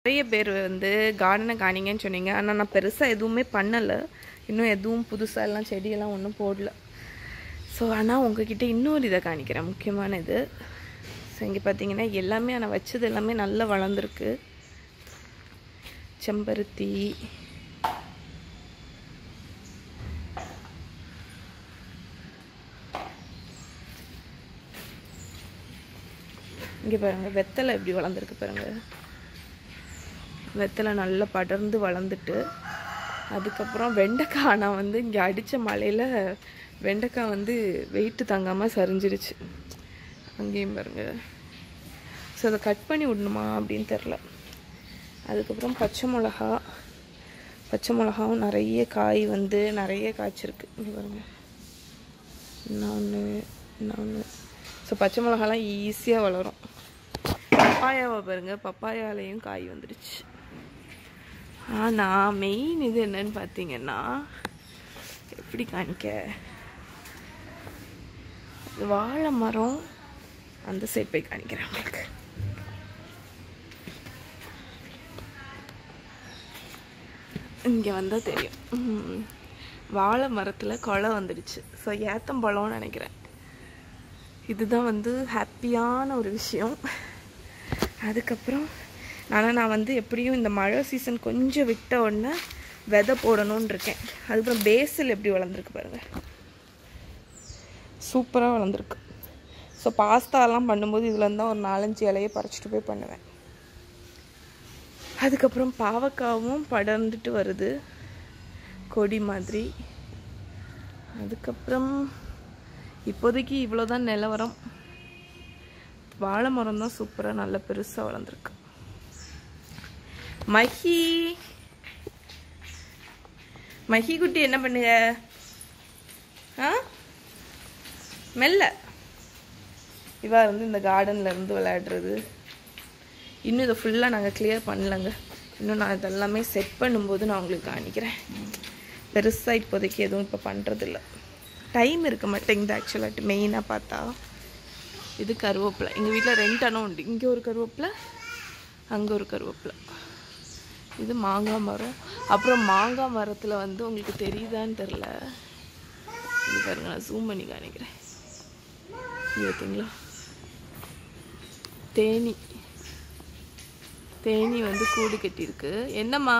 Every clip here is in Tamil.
நிறைய பேர் வந்து கார்டனை காணிங்கன்னு சொன்னீங்க ஆனால் நான் பெருசாக எதுவுமே பண்ணலை இன்னும் எதுவும் புதுசாக எல்லாம் செடியெல்லாம் ஒன்றும் போடல ஸோ ஆனால் உங்ககிட்ட இன்னொரு இதை காணிக்கிறேன் முக்கியமான இது ஸோ இங்கே பார்த்தீங்கன்னா எல்லாமே நான் வச்சது எல்லாமே நல்லா வளர்ந்துருக்கு செம்பருத்தி இங்கே பாருங்க வெத்தலை எப்படி வளர்ந்துருக்கு பாருங்க வெத்தலை நல்லா படர்ந்து வளர்ந்துட்டு அதுக்கப்புறம் வெண்டைக்காய் நான் வந்து இங்கே அடித்த மழையில் வெண்டைக்காய் வந்து வெயிட்டு தாங்காமல் சரிஞ்சிருச்சு அங்கேயும் பாருங்க ஸோ அதை கட் பண்ணி விடணுமா அப்படின்னு தெரில அதுக்கப்புறம் பச்சை மிளகா பச்சை மிளகாவும் நிறைய காய் வந்து நிறைய காய்ச்சிருக்கு இங்கே பாருங்க இன்னொன்று இன்னொன்று ஸோ பச்சை மிளகாலாம் ஈஸியாக வளரும் பப்பாயாவை பாருங்க பப்பாயாலையும் காய் வந்துடுச்சு ஆனால் மெயின் இது என்னன்னு பார்த்தீங்கன்னா எப்படி காணிக்க இது வாழை மரம் அந்த சைட் போய் காணிக்கிறேன் உங்களுக்கு இங்கே வந்தால் தெரியும் ம். வாழை மரத்தில் கொலை வந்துடுச்சு ஸோ ஏத்தம்பழம்னு நினைக்கிறேன் இதுதான் வந்து ஹாப்பியான ஒரு விஷயம் அதுக்கப்புறம் ஆனால் நான் வந்து எப்படியும் இந்த மழை சீசன் கொஞ்சம் விட்ட உடனே விதை போடணும்னு இருக்கேன் அதுக்கப்புறம் பேசில் எப்படி வளர்ந்துருக்கு பாருங்கள் சூப்பராக வளர்ந்துருக்கு ஸோ பாஸ்தாலாம் பண்ணும்போது இதில் இருந்தால் ஒரு நாலஞ்சு இலையை பறிச்சிட்டு போய் பண்ணுவேன் அதுக்கப்புறம் பாவக்காவும் படர்ந்துட்டு வருது கொடி மாதிரி அதுக்கப்புறம் இப்போதைக்கு இவ்வளோதான் நிலவரம் வாழை மரம் தான் சூப்பராக நல்ல பெருசாக வளர்ந்துருக்கு மஹி மஹி குட்டி என்ன பண்ணுங்க ஆ மெல்ல இவா வந்து இந்த கார்டன்ல இருந்து விளையாடுறது இன்னும் இதை ஃபுல்லாக நாங்கள் கிளியர் பண்ணலங்க இன்னும் நான் இதெல்லாமே செட் பண்ணும்போது நான் உங்களுக்கு காணிக்கிறேன் பெருசாக இப்போதைக்கு எதுவும் இப்போ பண்ணுறதில்ல டைம் இருக்க மாட்டேங்குது ஆக்சுவலாக மெயினாக பார்த்தா இது கருவேப்பிலை எங்கள் வீட்டில் ரெண்டு அணம் உண்டு இங்கே ஒரு கருவேப்பிலை அங்கே ஒரு கருவேப்பிலை இது மாங்காய் மரம் அப்புறம் மாங்காய் மரத்தில் வந்து உங்களுக்கு தெரியுதான்னு தெரில இது பாருங்க நான் ஜூம் பண்ணி காணிக்கிறேன் இது பார்த்தீங்களா தேனி தேனி வந்து கூடு கட்டியிருக்கு என்னம்மா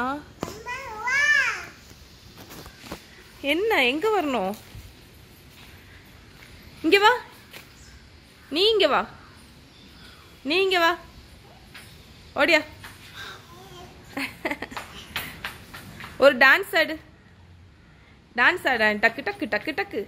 என்ன எங்க வரணும் இங்க வா நீ இங்க வா நீ இங்க வா ஓடியா ஒரு டான்ஸ் ஆடு டான்ஸ் ஆட டக்கு டக்கு டக்கு டக்கு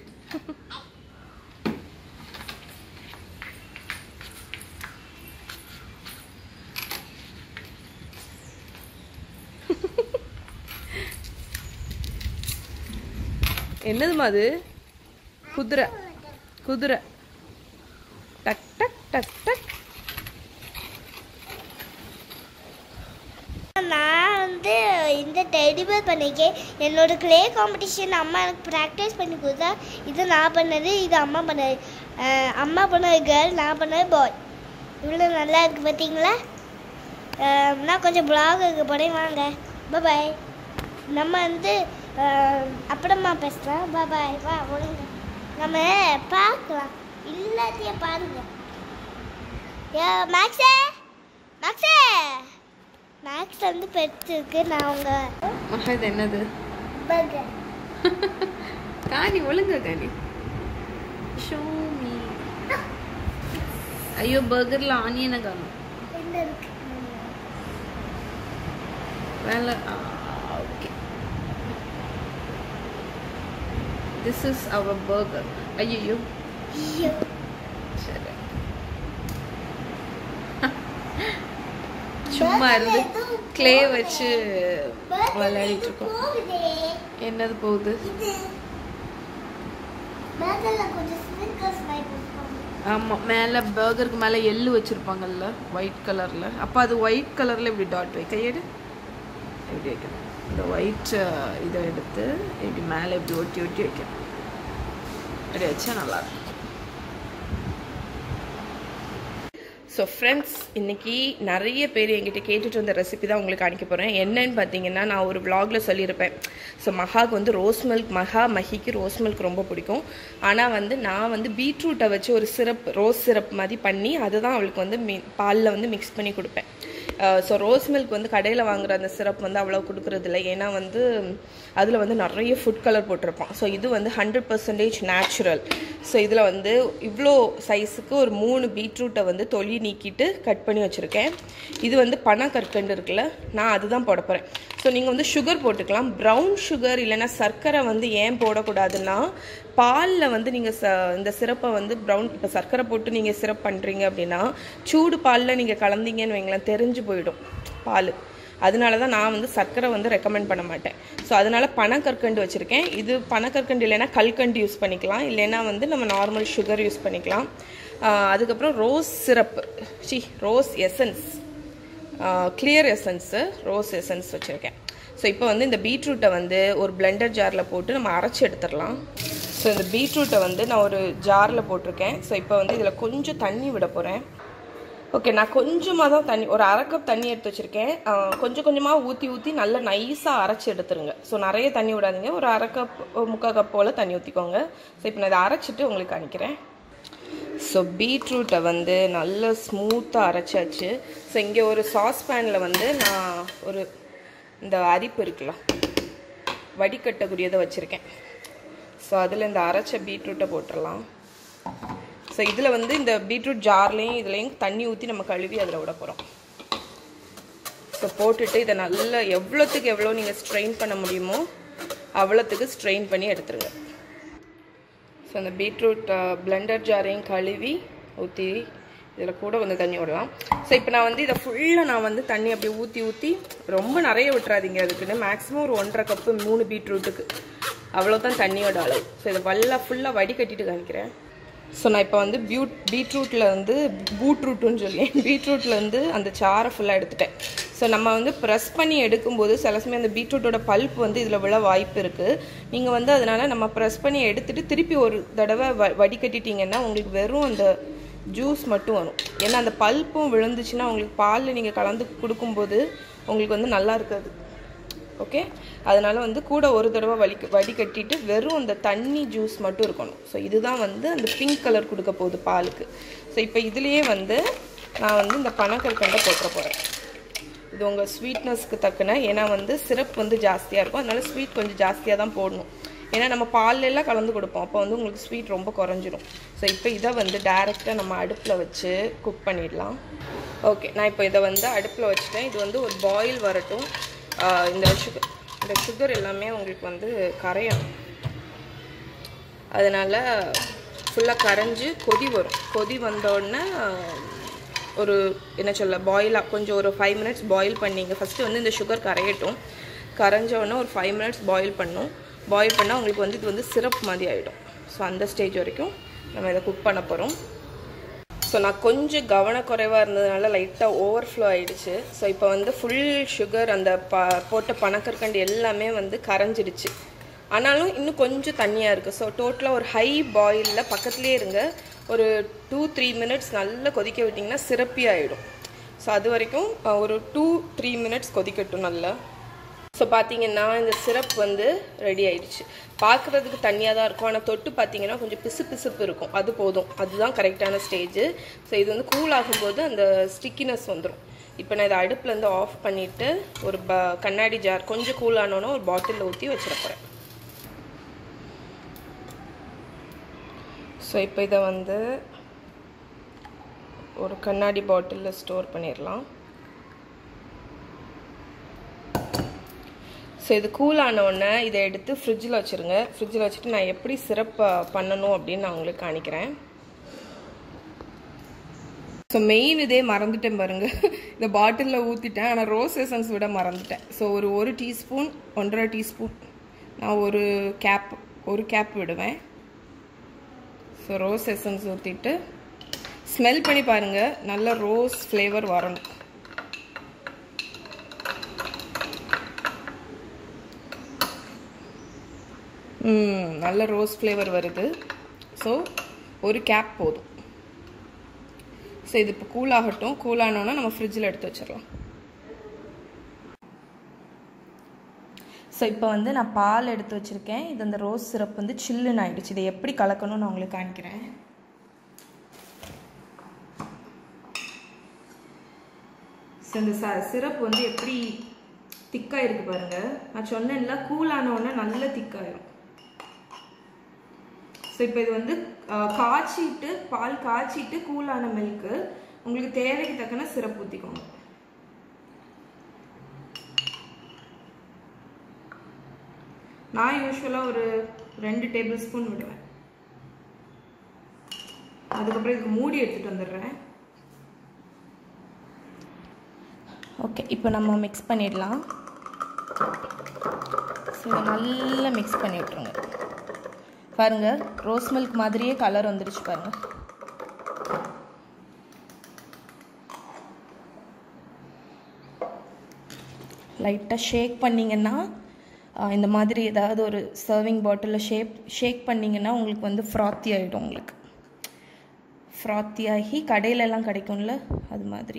என்னதுமா அது குதிரை குதிரை டக் டக் டக் டக் நான் வந்து இந்த டெடிபேர் பண்ணியிருக்கேன் என்னோட க்ளே காம்படிஷன் அம்மா எனக்கு ப்ராக்டிஸ் பண்ணி கொடுத்தா இது நான் பண்ணது இது அம்மா பண்ணது அஹ் அம்மா பண்ணது கேர்ள் நான் பண்ணது பாய் இவ்வளோ நல்லா இருக்குது பார்த்தீங்களா அஹ் நான் கொஞ்சம் பிளாக் இருக்க போகிறேன் வாங்க பாய் நம்ம வந்து அஹ் அப்புறமா பேசலாம் பாய் வா ஒழுங்க நம்ம பார்க்கலாம் எல்லாத்தையும் பாருங்க ஏ மேக்ஸே மேக்ஸே மேக்ஸ் வந்து பெருசு இருக்கு நான் உங்க மகா இது என்னது பர்கர் காணி ஒழுங்க காணி ஷோ மீ ஐயோ பர்கர்ல ஆனியனை காணும் என்ன இருக்கு வேலை okay this is our burger ஐயோ ஐயோ சரி சும்மா இருந்து க்ளே வச்சு விளையாடிட்டு இருக்கோம் போகுதே என்னது போகுது இது மேல கொஞ்சம் ஸ்னிக்கர்ஸ் மாதிரி போட்டுருக்காங்க ஆமாம் மேலே பர்கருக்கு மேலே எள்ளு வச்சுருப்பாங்கல்ல ஒயிட் கலரில் அப்போ அது ஒயிட் கலரில் இப்படி டாட் வை கையெடு இப்படி வைக்கணும் இந்த ஒயிட் இதை எடுத்து இப்படி மேலே இப்படி ஒட்டி ஒட்டி வைக்கணும் அப்படி வச்சா நல்லாயிருக்கும் ஸோ ஃப்ரெண்ட்ஸ் இன்னைக்கு நிறைய பேர் என்கிட்ட கேட்டுட்டு வந்த ரெசிபி தான் உங்களுக்கு காணிக்க போகிறேன் என்னன்னு பார்த்தீங்கன்னா நான் ஒரு vlogல சொல்லியிருப்பேன் ஸோ மகாவுக்கு வந்து ரோஸ் மில்க் மகா மஹிக்கு ரோஸ் மில்க் ரொம்ப பிடிக்கும் ஆனால் வந்து நான் வந்து பீட்ரூட்டை வச்சு ஒரு சிரப் ரோஸ் சிரப் மாதிரி பண்ணி அதை தான் அவளுக்கு வந்து மி பாலில் வந்து மிக்ஸ் பண்ணி கொடுப்பேன் ஸோ ரோஸ் மில்க் வந்து கடையில் வாங்குற அந்த சிரப் வந்து அவ்வளோ கொடுக்குறது இல்லை ஏன்னா வந்து அதில் வந்து நிறைய ஃபுட் கலர் போட்டிருப்பான் ஸோ இது வந்து ஹண்ட்ரட் பர்சன்டேஜ் நேச்சுரல் ஸோ இதில் வந்து இவ்வளோ சைஸுக்கு ஒரு மூணு பீட்ரூட்டை வந்து தொலி நீக்கிட்டு கட் பண்ணி வச்சுருக்கேன் இது வந்து பனக்கற்கண்டு இருக்குல்ல நான் அதுதான் போட போகிறேன் ஸோ நீங்கள் வந்து சுகர் போட்டுக்கலாம் ப்ரௌன் சுகர் இல்லைன்னா சர்க்கரை வந்து ஏன் போடக்கூடாதுன்னா பாலில் வந்து நீங்கள் ச இந்த சிரப்பை வந்து ப்ரௌன் இப்போ சர்க்கரை போட்டு நீங்கள் சிரப் பண்ணுறீங்க அப்படின்னா சூடு பாலில் நீங்கள் கலந்தீங்கன்னு வைங்களேன் தெரிஞ்சு போயிடும் பால் அதனால தான் நான் வந்து சர்க்கரை வந்து ரெக்கமெண்ட் பண்ண மாட்டேன் ஸோ அதனால பனக்கற்கண்டு வச்சுருக்கேன் இது பனக்கற்கண்டு இல்லைன்னா கல்கண்டு யூஸ் பண்ணிக்கலாம் இல்லைன்னா வந்து நம்ம நார்மல் சுகர் யூஸ் பண்ணிக்கலாம் ஆஹ் அதுக்கப்புறம் ரோஸ் சிரப் சி rose essence clear essence rose essence வச்சுருக்கேன் ஸோ இப்போ வந்து இந்த பீட்ரூட்டை வந்து ஒரு பிளெண்டர் ஜாரில் போட்டு நம்ம அரைச்சி எடுத்துடலாம் ஸோ இந்த பீட்ரூட்டை வந்து நான் ஒரு ஜாரில் போட்டிருக்கேன் ஸோ இப்போ வந்து இதில் கொஞ்சம் தண்ணி விட போகிறேன் ஓகே நான் கொஞ்சமாக தான் தண்ணி ஒரு அரை கப் தண்ணி எடுத்து வச்சுருக்கேன் கொஞ்சம் கொஞ்சமாக ஊற்றி ஊற்றி நல்லா நைஸாக அரைச்சி எடுத்துருங்க ஸோ நிறைய தண்ணி விடாதீங்க ஒரு அரை கப் முக்கால் கப் போல் தண்ணி ஊற்றிக்கோங்க ஸோ இப்போ நான் இதை அரைச்சிட்டு உங்களுக்கு காணிக்கிறேன் ஸோ பீட்ரூட்டை வந்து நல்ல ஸ்மூத்தாக அரைச்சாச்சு ஸோ இங்கே ஒரு சாஸ் பேனில் வந்து நான் ஒரு இந்த அரிப்பு இருக்குல்ல வடிகட்டக்கூடியதை வச்சுருக்கேன் ஸோ அதில் இந்த அரைச்ச பீட்ரூட்டை போட்டுடலாம் ஸோ இதில் வந்து இந்த பீட்ரூட் ஜார்லேயும் இதுலேயும் தண்ணி ஊற்றி நம்ம கழுவி அதில் விட போகிறோம் ஸோ போட்டுட்டு இதை நல்லா எவ்வளோத்துக்கு எவ்வளோ நீங்கள் ஸ்ட்ரெயின் பண்ண முடியுமோ அவ்வளோத்துக்கு ஸ்ட்ரெயின் பண்ணி எடுத்துருங்க ஸோ அந்த பீட்ரூட் பிளெண்டர் ஜாரையும் கழுவி ஊற்றி இதில் கூட வந்து தண்ணி விடலாம் ஸோ இப்போ நான் வந்து இதை ஃபுல்லாக நான் வந்து தண்ணி அப்படியே ஊற்றி ஊற்றி ரொம்ப நிறைய விட்டுறாதீங்க அதுக்குன்னு மேக்ஸிமம் ஒரு ஒன்றரை கப்பு மூணு பீட்ரூட்டுக்கு அவ்வளோதான் தண்ணியோட அளவு ஸோ இதை வல்ல ஃபுல்லாக வடிகட்டிட்டு காமிக்கிறேன் ஸோ நான் இப்போ வந்து பியூட் பீட்ரூட்டில் வந்து பீட்ரூட்டுன்னு சொல்லி பீட்ரூட்டில் வந்து அந்த சாரை ஃபுல்லாக எடுத்துட்டேன் ஸோ நம்ம வந்து ப்ரெஸ் பண்ணி எடுக்கும்போது சில சமயம் அந்த பீட்ரூட்டோட பல்ப் வந்து இதில் விழ வாய்ப்பு இருக்குது நீங்கள் வந்து அதனால் நம்ம ப்ரெஸ் பண்ணி எடுத்துட்டு திருப்பி ஒரு தடவை வ வடிகட்டிட்டீங்கன்னா உங்களுக்கு வெறும் அந்த ஜூஸ் மட்டும் வரும் ஏன்னா அந்த பல்ப்பும் விழுந்துச்சுன்னா உங்களுக்கு பாலில் நீங்கள் கலந்து கொடுக்கும்போது உங்களுக்கு வந்து நல்லா இருக்காது ஓகே அதனால வந்து கூட ஒரு தடவை வலி வடிகட்டிட்டு வெறும் அந்த தண்ணி ஜூஸ் மட்டும் இருக்கணும் ஸோ இதுதான் வந்து அந்த பிங்க் கலர் கொடுக்க போகுது பாலுக்கு ஸோ இப்போ இதுலேயே வந்து நான் வந்து இந்த பனக்கற்கண்டை போட்டுற போகிறேன் இது உங்கள் ஸ்வீட்னஸ்க்கு தக்கன ஏன்னா வந்து சிரப் வந்து ஜாஸ்தியாக இருக்கும் அதனால ஸ்வீட் கொஞ்சம் ஜாஸ்தியாக தான் போடணும் ஏன்னா நம்ம பால்ல எல்லாம் கலந்து கொடுப்போம் அப்போ வந்து உங்களுக்கு ஸ்வீட் ரொம்ப குறைஞ்சிரும் ஸோ இப்போ இதை வந்து டைரெக்டாக நம்ம அடுப்பில் வச்சு குக் பண்ணிடலாம் ஓகே நான் இப்போ இதை வந்து அடுப்பில் வச்சுட்டேன் இது வந்து ஒரு பாயில் வரட்டும் ஆஹ் இந்த சுகர் இந்த சுகர் எல்லாமே உங்களுக்கு வந்து கரையணும் அதனால் ஃபுல்லாக கரைஞ்சி கொதி வரும் கொதி வந்தோடனே ஒரு என்ன சொல்ல பாயிலாக கொஞ்சம் ஒரு ஃபைவ் மினிட்ஸ் பாயில் பண்ணிங்க ஃபஸ்ட்டு வந்து இந்த சுகர் கரையட்டும் கரைஞ்ச உடனே ஒரு ஃபைவ் மினிட்ஸ் பாயில் பண்ணும் பாயில் பண்ணால் உங்களுக்கு வந்து இது வந்து சிரப் மாதிரி ஆகிடும் ஸோ அந்த ஸ்டேஜ் வரைக்கும் நம்ம இதை குக் பண்ண போகிறோம் ஸோ நான் கொஞ்சம் கவனக்குறைவாக இருந்ததுனால லைட்டாக ஓவர்ஃப்ளோ ஆயிடுச்சு ஸோ இப்போ வந்து ஃபுல் சுகர் அந்த ப போட்ட பனக்கற்கண்டு எல்லாமே வந்து கரைஞ்சிடுச்சு ஆனாலும் இன்னும் கொஞ்சம் தண்ணியாக இருக்குது ஸோ டோட்டலாக ஒரு ஹை பாயிலில் பக்கத்துலேயே இருங்க ஒரு டூ த்ரீ மினிட்ஸ் நல்லா கொதிக்க விட்டிங்கன்னா சிறப்பி ஆகிடும் ஸோ அது வரைக்கும் அஹ், ஒரு டூ த்ரீ மினிட்ஸ் கொதிக்கட்டும் நல்லா ஸோ பார்த்தீங்கன்னா இந்த சிரப் வந்து ரெடி ஆயிடுச்சு பார்க்குறதுக்கு தண்ணியாக தான் இருக்கும் ஆனால் தொட்டு பார்த்தீங்கன்னா கொஞ்சம் பிசு பிசுப்பு இருக்கும் அது போதும் அதுதான் கரெக்டான ஸ்டேஜ் ஸோ இது வந்து கூல் ஆகும்போது அந்த ஸ்டிக்கினஸ் வந்துடும் இப்போ நான் இதை அடுப்புலேருந்து ஆஃப் பண்ணிவிட்டு ஒரு ப கண்ணாடி ஜார் கொஞ்சம் கூல் ஆனோன்னா ஒரு பாட்டிலில் ஊற்றி வச்சிட போகிறேன் ஸோ இப்போ இதை வந்து ஒரு கண்ணாடி பாட்டிலில் ஸ்டோர் பண்ணிடலாம் ஸோ இது கூல் ஆனவுடனே இதை எடுத்து ஃப்ரிட்ஜில் வச்சுருங்க ஃப்ரிட்ஜில் வச்சுட்டு நான் எப்படி சிரப் பண்ணணும் அப்படின்னு நான் உங்களுக்கு காணிக்கிறேன் ஸோ மெயின் இதே மறந்துட்டேன் பாருங்க இந்த பாட்டிலில் ஊற்றிட்டேன் ஆனால் ரோஸ் எசன்ஸ் விட மறந்துட்டேன் ஸோ ஒரு ஒரு டீஸ்பூன் ஒன்றரை டீஸ்பூன் நான் ஒரு கேப் ஒரு கேப் விடுவேன் ஸோ ரோஸ் எசன்ஸ் ஊற்றிட்டு ஸ்மெல் பண்ணி பாருங்கள் நல்ல ரோஸ் ஃப்ளேவர் வரணும் ம், நல்ல ரோஸ் ஃப்ளேவர் வருது ஸோ ஒரு கேப் போதும் ஸோ இது இப்போ கூல் ஆகட்டும் கூல் ஆனோன்னா நம்ம ஃப்ரிட்ஜில் எடுத்து வச்சிடலாம் ஸோ இப்போ வந்து நான் பால் எடுத்து வச்சுருக்கேன் இது அந்த ரோஸ் சிரப் வந்து சில்லுன்னு ஆயிடுச்சு இதை எப்படி கலக்கணும்னு நான் உங்களுக்கு காணிக்கிறேன் ஸோ இந்த ச சிரப் வந்து எப்படி திக்காக இருக்கு பாருங்க நான் சொன்னேன்ல கூல் ஆனவுடனே நல்ல திக்காயிரும் ஸோ இப்போ இது வந்து அஹ், காய்ச்சிட்டு பால் காய்ச்சிட்டு கூலான மில்க்கு உங்களுக்கு தேவைக்கு தக்கன சிரப் ஊற்றிக்கோங்க நான் யூஸ்வலாக ஒரு ரெண்டு டேபிள் ஸ்பூன் விடுவேன் அதுக்கப்புறம் இதுக்கு மூடி எடுத்துகிட்டு வந்துடுறேன் ஓகே இப்போ நம்ம மிக்ஸ் பண்ணிடலாம் ஸோ இதை நல்லா மிக்ஸ் பண்ணி விட்ருங்க பாருங்கள் ரோஸ் மில்க் மாதிரியே கலர் வந்துடுச்சு பாருங்கள் லைட்டாக ஷேக் பண்ணிங்கன்னா ஆஹ், இந்த மாதிரி ஏதாவது ஒரு சர்விங் பாட்டிலில் ஷேப் ஷேக் பண்ணிங்கன்னா உங்களுக்கு வந்து ஃப்ராத்தி ஆகிடும் உங்களுக்கு ஃப்ராத்தி ஆகி கடையிலலாம் கிடைக்கும்ல அது மாதிரி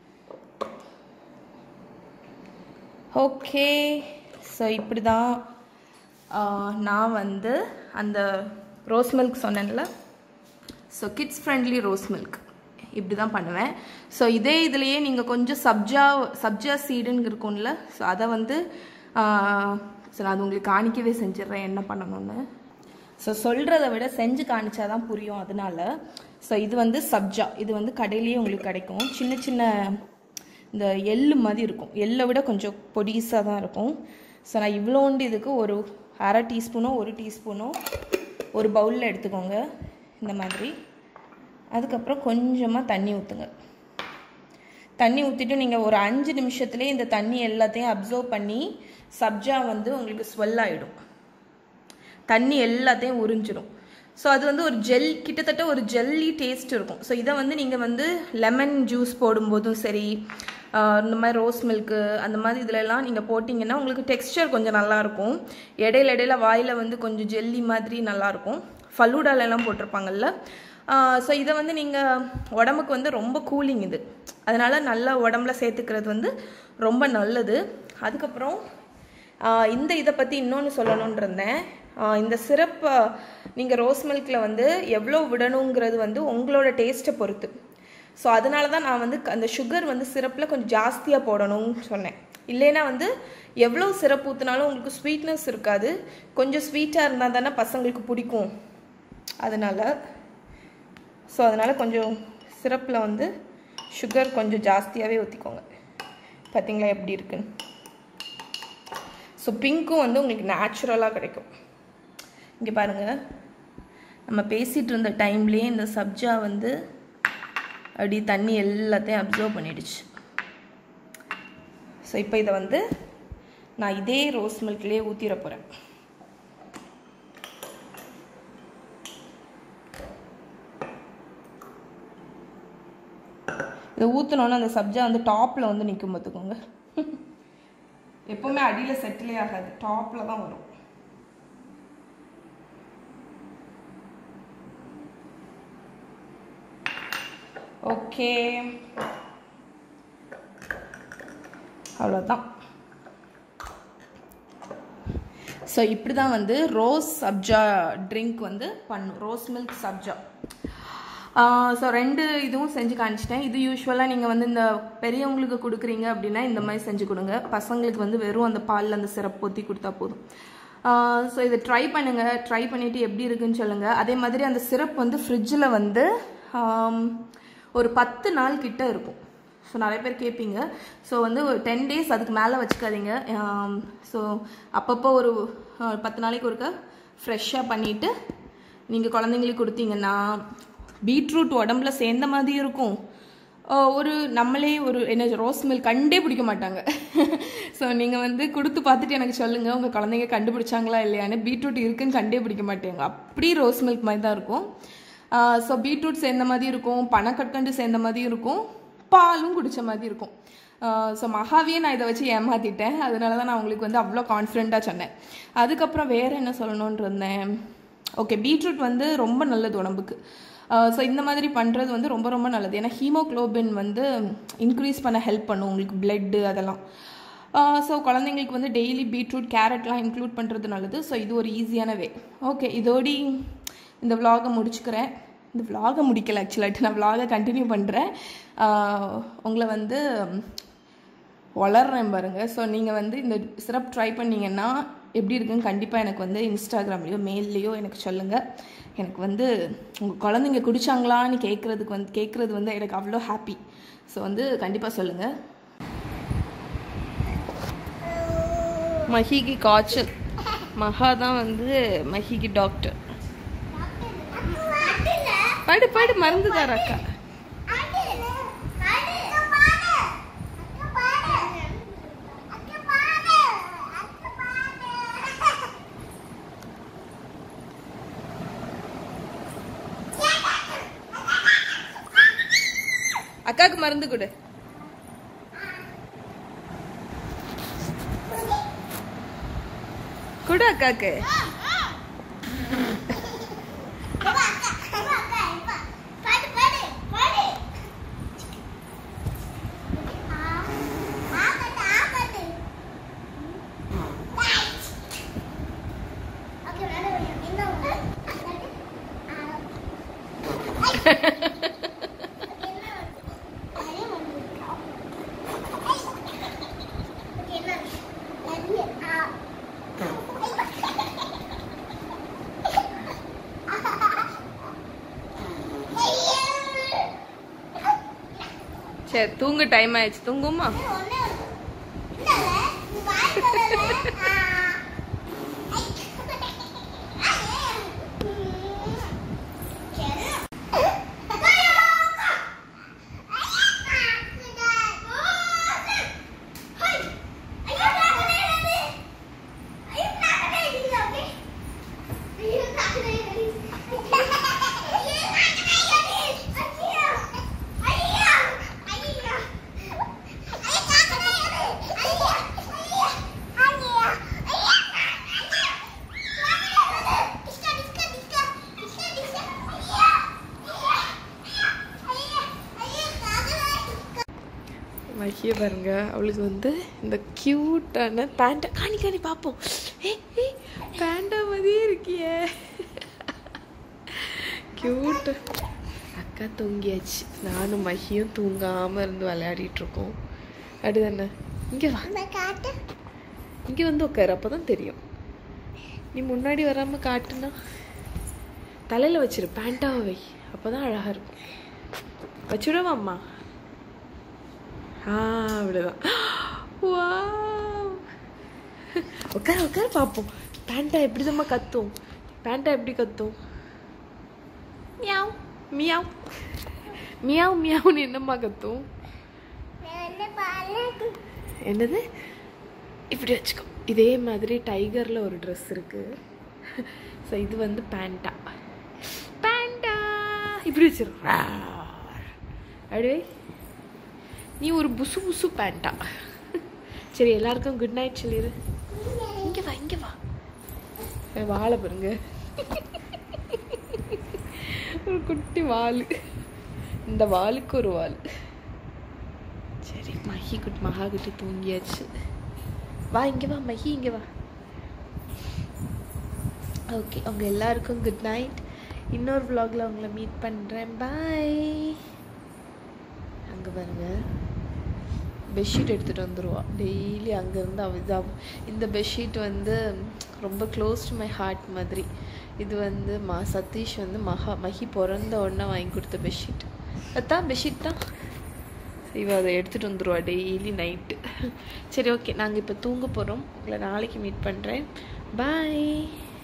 ஓகே ஸோ இப்படி தான் நான் வந்து அந்த ரோஸ் மில்க் சொன்னேன்ல so kids friendly rose milk இப்படி தான் பண்ணுவேன் ஸோ இதே இதுலேயே நீங்கள் கொஞ்சம் சப்ஜா சப்ஜா சீடுன்னு இருக்கும்ல ஸோ அதை வந்து ஸோ நான் அது உங்களுக்கு காணிக்கவே செஞ்சிடுறேன் என்ன பண்ணணும்னு ஸோ சொல்கிறத விட செஞ்சு காணிச்சா தான் புரியும் அதனால ஸோ இது வந்து சப்ஜா இது வந்து கடையிலேயே உங்களுக்கு கிடைக்கும் சின்ன சின்ன இந்த எள்ளு மாதிரி இருக்கும் எள்ளை விட கொஞ்சம் பொடிசாக தான் இருக்கும் ஸோ நான் இவ்வளோண்டு இதுக்கு ஒரு அரை டீஸ்பூனோ ஒரு டீஸ்பூனோ ஒரு பவுலில் எடுத்துக்கோங்க இந்த மாதிரி அதுக்கப்புறம் கொஞ்சமாக தண்ணி ஊற்றுங்க தண்ணி ஊற்றிட்டு நீங்கள் ஒரு அஞ்சு நிமிஷத்துலேயே இந்த தண்ணி எல்லாத்தையும் அப்சர்வ் பண்ணி சப்ஜா வந்து உங்களுக்கு ஸ்வெல் ஆகிடும் தண்ணி எல்லாத்தையும் உறிஞ்சிடும் ஸோ அது வந்து ஒரு ஜெல் கிட்டத்தட்ட ஒரு ஜெல்லி டேஸ்ட் இருக்கும் ஸோ இதை வந்து நீங்கள் வந்து லெமன் ஜூஸ் போடும்போதும் சரி ஆஹ் இந்த மாதிரி ரோஸ் மில்க்கு அந்த மாதிரி இதுலலாம் நீங்கள் போட்டிங்கன்னா உங்களுக்கு டெக்ஸ்டர் கொஞ்சம் நல்லாயிருக்கும் இடையில இடையில வாயில் வந்து கொஞ்சம் ஜெல்லி மாதிரி நல்லாயிருக்கும் ஃபலூடாலெல்லாம் போட்டிருப்பாங்கல்ல ஸோ இதை வந்து நீங்கள் உடம்புக்கு வந்து ரொம்ப கூலிங் இது அதனால் நல்லா உடம்புல சேர்த்துக்கிறது வந்து ரொம்ப நல்லது அதுக்கப்புறம் ஆஹ் இந்த இதை பற்றி இன்னொன்று சொல்லணும்னு இருந்தேன் ஆஹ் இந்த சிரப்பை நீங்கள் ரோஸ் மில்கில் வந்து எவ்வளோ விடணுங்கிறது வந்து உங்களோட டேஸ்ட்டை பொறுத்து ஸோ அதனால தான் நான் வந்து அந்த சுகர் வந்து சிரப்பில் கொஞ்சம் ஜாஸ்தியாக போடணும்னு சொன்னேன் இல்லைன்னா வந்து எவ்வளோ சிரப் ஊற்றினாலும் உங்களுக்கு ஸ்வீட்னஸ் இருக்காது கொஞ்சம் ஸ்வீட்டாக இருந்தால் தானே பசங்களுக்கு பிடிக்கும் அதனால் ஸோ அதனால் கொஞ்சம் சிரப்பில் வந்து சுகர் கொஞ்சம் ஜாஸ்தியாகவே ஊற்றிக்கோங்க பார்த்தீங்களா எப்படி இருக்குன்னு ஸோ பிங்க்கும் வந்து உங்களுக்கு நேச்சுரலாக கிடைக்கும் இங்கே பாருங்கள் நம்ம பேசிகிட்டு இருந்த டைம்லேயே இந்த சப்ஜா வந்து அப்படி தண்ணி எல்லாத்தையும் அப்சர்வ் பண்ணிடுச்சு ஸோ இப்போ இதை வந்து நான் இதே ரோஸ் மில்க்லேயே ஊற்றிட போகிறேன் இதை ஊற்றினோன்னே அந்த சப்ஜா வந்து டாப்பில் வந்து நிற்கும் பார்த்துக்கோங்க எப்போவுமே அடியில் செட்டிலே ஆகாது டாப்பில் தான் வரும் ஓகே அவ்வளோதான் ஸோ இப்படி தான் வந்து ரோஸ் சப்ஜா ட்ரிங்க் வந்து பண்ணும் ரோஸ் மில்க் சப்ஜா ஸோ ரெண்டு இதுவும் செஞ்சு காமிச்சிட்டேன் இது யூஸ்வலாக நீங்கள் வந்து இந்த பெரியவங்களுக்கு கொடுக்குறீங்க அப்படின்னா இந்த மாதிரி செஞ்சு கொடுங்க பசங்களுக்கு வந்து வெறும் அந்த பாலில் அந்த சிரப் ஊற்றி கொடுத்தா போதும் ஸோ இதை ட்ரை பண்ணுங்கள் ட்ரை பண்ணிவிட்டு எப்படி இருக்குன்னு சொல்லுங்கள் அதே மாதிரி அந்த சிரப் வந்து ஃப்ரிட்ஜில் வந்து ஆம், ஒரு பத்து நாள் கிட்ட இருக்கும் ஸோ நிறைய பேர் கேட்பீங்க ஸோ வந்து ஒரு டென் டேஸ் அதுக்கு மேலே வச்சுக்காதீங்க ஸோ அப்பப்போ ஒரு ஆஹ், பத்து நாளைக்கு ஒருக்க ஃப்ரெஷ்ஷாக பண்ணிவிட்டு நீங்கள் குழந்தைங்களுக்கு கொடுத்தீங்கன்னா பீட்ரூட் உடம்புல சேர்ந்த மாதிரி இருக்கும் ஆஹ், ஒரு நம்மளே ஒரு என்ன ரோஸ் மில்க் கண்டே பிடிக்க மாட்டாங்க ஸோ நீங்கள் வந்து கொடுத்து பார்த்துட்டு எனக்கு சொல்லுங்கள் உங்கள் குழந்தைங்க கண்டுபிடிச்சாங்களா இல்லையான்னு பீட்ரூட் இருக்குன்னு கண்டே பிடிக்க மாட்டேங்க அப்படி ரோஸ் மில்க் மாதிரி தான் இருக்கும் ஸோ பீட்ரூட் சேர்ந்த மாதிரி இருக்கும் பனக்கற்கண்டு சேர்ந்த மாதிரி இருக்கும் பாலும் குடித்த மாதிரி இருக்கும் ஸோ மகாவியை நான் இதை வச்சு ஏமாத்திட்டேன் அதனால தான் நான் உங்களுக்கு வந்து அவ்வளோ கான்ஃபிடென்ட்டாக சொன்னேன் அதுக்கப்புறம் வேறு என்ன சொல்லணும்னு இருந்தேன் ஓகே பீட்ரூட் வந்து ரொம்ப நல்லது உடம்புக்கு ஸோ இந்த மாதிரி பண்ணுறது வந்து ரொம்ப ரொம்ப நல்லது ஏன்னா ஹீமோக்ளோபின் வந்து இன்க்ரீஸ் பண்ண ஹெல்ப் பண்ணும் உங்களுக்கு பிளட்டு அதெல்லாம் ஸோ குழந்தைங்களுக்கு வந்து டெய்லி பீட்ரூட் கேரட்லாம் இன்க்ளூட் பண்ணுறது நல்லது ஸோ இது ஒரு ஈஸியான வே ஓகே இதோடி இந்த vlog-அ முடிச்சுக்கிறேன் இந்த vlog-அ முடிக்கல ஆக்சுவலாக நான் vlog-அ கண்டினியூ பண்ணுறேன் உங்களை வந்து வளர்றேன் பாருங்க ஸோ நீங்கள் வந்து இந்த சிரப் ட்ரை பண்ணீங்கன்னா எப்படி இருக்குன்னு கண்டிப்பாக எனக்கு வந்து இன்ஸ்டாகிராம்லேயோ மெயில்லையோ எனக்கு சொல்லுங்கள் எனக்கு வந்து உங்கள் குழந்தைங்க குடிச்சாங்களான்னு கேட்குறதுக்கு வந்து கேட்குறது வந்து எனக்கு அவ்வளோ ஹாப்பி ஸோ வந்து கண்டிப்பாக சொல்லுங்கள் மஹிக்கு காய்ச்சல் மகா தான் வந்து மஹிக்கு டாக்டர் படு படு மருந்து தர அக்கா அக்காவுக்கு மருந்து கொடு கொடு அக்காக்கு சரி தூங்க டைம் ஆயிடுச்சு தூங்குமா மகிய பாருங்க அவளுக்கு வந்து இந்த க்யூட்டான பேண்டா காணி காணி பார்ப்போம் ஏ ஏ பேண்டா மாதிரியே இருக்கியே க்யூட் அக்கா தூங்கியாச்சு நானும் மகியும் தூங்காமல் இருந்து விளையாடிட்டு இருக்கோம் அடுதானே இங்கே வா இங்கே வந்து உட்காரு அப்போ தான் தெரியும் நீ முன்னாடி வராமல் காட்டுனா தலையில் வச்சிரு பேண்டாவை வை அப்போ தான் அழகாக இருக்கும் வச்சுடவா அம்மா ஆ அவ்வளோதான் வாவ் உட்கார உட்கார பார்ப்போம் பேண்டா எப்படி தான் கத்தும் பேண்டா எப்படி கத்தும் மியாவ் மியாவ் மியாவ் மியாவ்னு என்னம்மா கத்தும் என்னது இப்படி வச்சுக்கோ இதே மாதிரி டைகரில் ஒரு ட்ரெஸ் இருக்கு ஸோ இது வந்து பேண்டா பேண்டா இப்படி வச்சிருக்கா அப்படியே நீ ஒரு புசு புசு பேண்டா சரி எல்லாருக்கும் குட் நைட் சொல்லிடு இங்க வா இங்க வா என் வாழை பாருங்க ஒரு குட்டி வால் இந்த வாலுக்கு ஒரு வால் சரி மஹி குட் மகா குட்டி தூங்கியாச்சு வா இங்க வா மஹி இங்க வா ஓகே உங்க எல்லாருக்கும் குட் நைட் இன்னொரு vlogல உங்களை மீட் பண்றேன் பாய் அங்கே பாருங்க பெட்ஷீட் எடுத்துகிட்டு வந்துடுவா டெய்லி அங்கேருந்து அவ இது அவ- இந்த பெட்ஷீட் வந்து ரொம்ப க்ளோஸ் டு மை ஹார்ட் மாதிரி இது வந்து மா சதீஷ் வந்து மகா மகி பிறந்த உடனே வாங்கி கொடுத்த பெட்ஷீட் அதான் பெட்ஷீட் தான் இவ அதை எடுத்துகிட்டு வந்துடுவா டெய்லி நைட்டு சரி ஓகே நாங்கள் இப்போ தூங்க போகிறோம் உங்களை நாளைக்கு மீட் பண்ணுறேன் பாய்